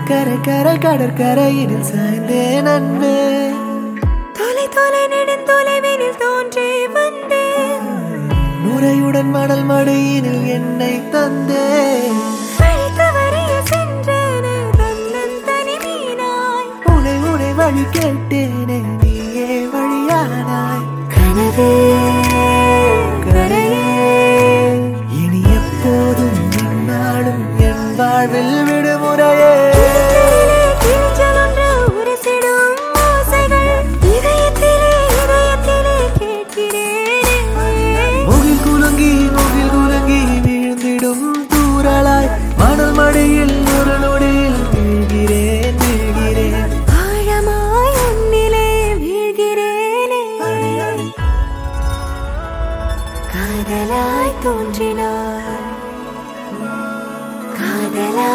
கரை கரை கடற்கரையினில் சாய்ந்தேன் அன்பே தொலை தொலை நெடுந்தொலைவினில் தோன்றி வந்தேன் நுரையுடன் மணல் மடியினில் என்னை தந்தேன் வழி தவறிய சென்றேனே தன்னன் தனி மீனாய் உனை உனை வழி கேட்டேனே நீயே வழியானாய் கனவே கரையே இனி எப்போதும் என்னாலும் என் வாழ்வில் விடுமுறையே கிழிச்சலொன்று உரசிடும் ஓசைகள் இதயத்திலே இதயத்திலே கேட்கிறேனே முகில் குலுங்கி முகில் குலுங்கி வீழ்ந்திடும் தூரலாய் மணல் மடியில் ஒரு நொடியில் வீழ்கிறேன் வீழ்கிறேன் ஆழமாய் உன்னிலே வீழ்கிறேனே காதலாய் தோன்றினார் காதலாய்